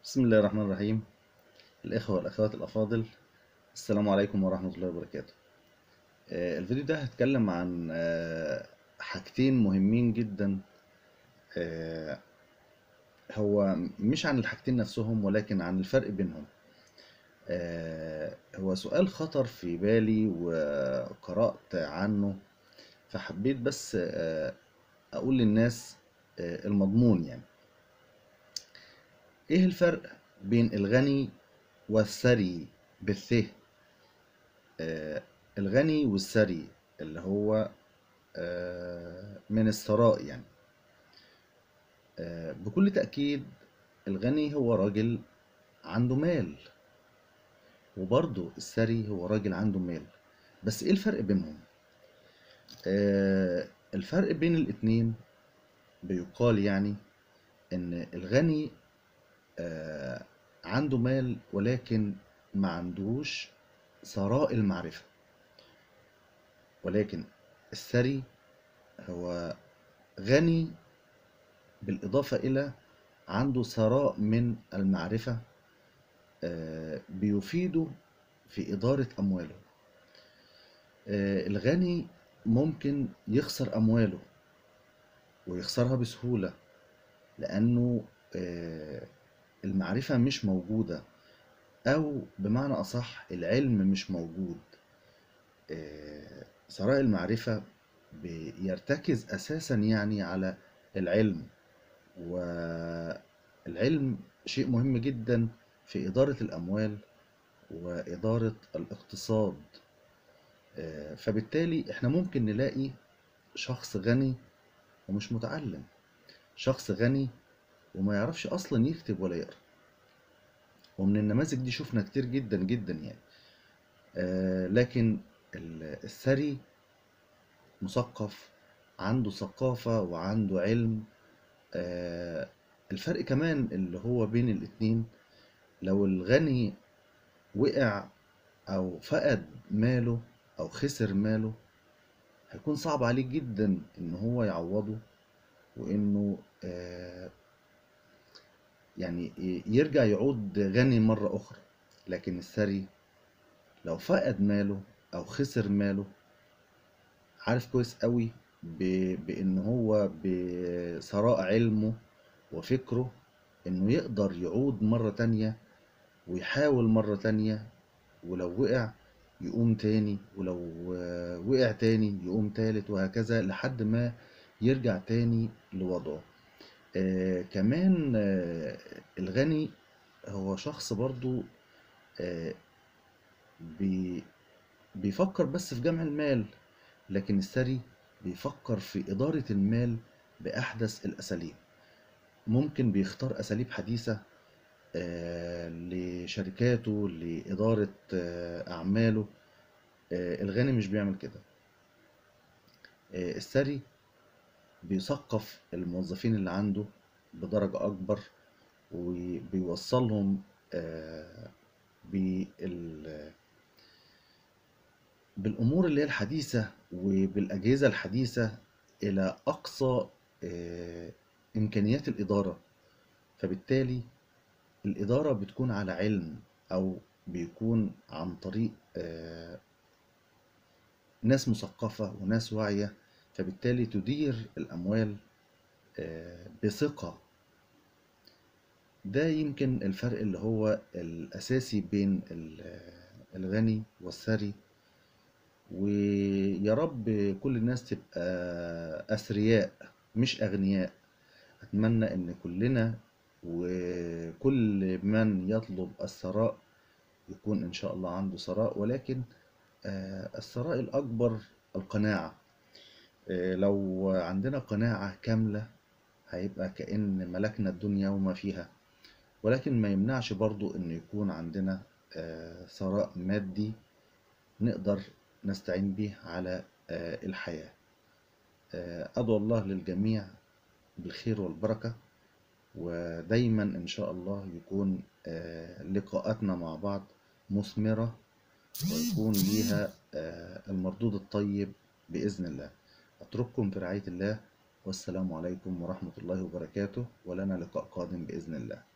بسم الله الرحمن الرحيم الإخوة والأخوات الأفاضل السلام عليكم ورحمة الله وبركاته آه، الفيديو ده هتكلم عن آه، حاجتين مهمين جدا آه، هو مش عن الحاجتين نفسهم ولكن عن الفرق بينهم آه، هو سؤال خطر في بالي وقرأت عنه فحبيت بس آه، أقول للناس آه، المضمون يعني إيه الفرق بين الغني والثري بالثه آه، الغني والثري اللي هو آه، من الثراء يعني آه، بكل تأكيد الغني هو راجل عنده مال وبرضه الثري هو راجل عنده مال بس ايه الفرق بينهم آه، الفرق بين الاتنين بيقال يعني ان الغني آه، عنده مال ولكن ما عندوش ثراء المعرفة ولكن الثري هو غني بالإضافة إلى عنده ثراء من المعرفة آه، بيفيده في إدارة أمواله آه، الغني ممكن يخسر أمواله ويخسرها بسهولة لأنه آه، المعرفة مش موجودة أو بمعنى أصح العلم مش موجود آه، ثراء المعرفة بيرتكز أساسا يعني على العلم والعلم شيء مهم جدا في إدارة الأموال وإدارة الاقتصاد آه، فبالتالي احنا ممكن نلاقي شخص غني ومش متعلم شخص غني وما يعرفش أصلا يكتب ولا يقرأ ومن النماذج دي شفنا كتير جدا جدا يعني آه، لكن ال- الثري مثقف عنده ثقافة وعنده علم آه، الفرق كمان اللي هو بين الاتنين لو الغني وقع أو فقد ماله أو خسر ماله هيكون صعب عليه جدا إن هو يعوضه وإنه آه، يعني يرجع يعود غني مرة أخرى لكن الثري لو فقد ماله أو خسر ماله عارف كويس قوي ب- بإن هو بثراء علمه وفكره إنه يقدر يعود مرة تانية ويحاول مرة تانية ولو وقع يقوم تاني ولو آه، وقع تاني يقوم تالت وهكذا لحد ما يرجع تاني لوضعه آه كمان آه الغني هو شخص برضو آه بي بيفكر بس في جمع المال لكن الثري بيفكر في إدارة المال بأحدث الأساليب ممكن بيختار أساليب حديثة آه، لشركاته لإدارة آه، أعماله آه، الغني مش بيعمل كده آه، الثري بيثقف الموظفين اللي عنده بدرجة أكبر وبيوصلهم آه، بال- بالأمور اللي هي الحديثة وبالأجهزة الحديثة إلى أقصى آه، إمكانيات الإدارة فبالتالي الإدارة بتكون على علم أو بيكون عن طريق آه، ناس مثقفة وناس واعية فبالتالي تدير الأموال آه، بثقة ده يمكن الفرق اللي هو الأساسي بين ال- الغني والثري ويا رب كل الناس تبقى أثرياء مش أغنياء أتمنى إن كلنا وكل من يطلب الثراء يكون إن شاء الله عنده ثراء ولكن آه، الثراء الأكبر القناعة آه، لو عندنا قناعة كاملة هيبقى كأن ملكنا الدنيا وما فيها ولكن ما يمنعش برضو إن يكون عندنا آه، ثراء مادي نقدر نستعين به على آه، الحياة آه، أدعو الله للجميع بالخير والبركة ودايما إن شاء الله يكون آه، لقاءاتنا مع بعض مثمرة ويكون ليها آه، المردود الطيب بإذن الله أترككم في رعاية الله والسلام عليكم ورحمة الله وبركاته ولنا لقاء قادم بإذن الله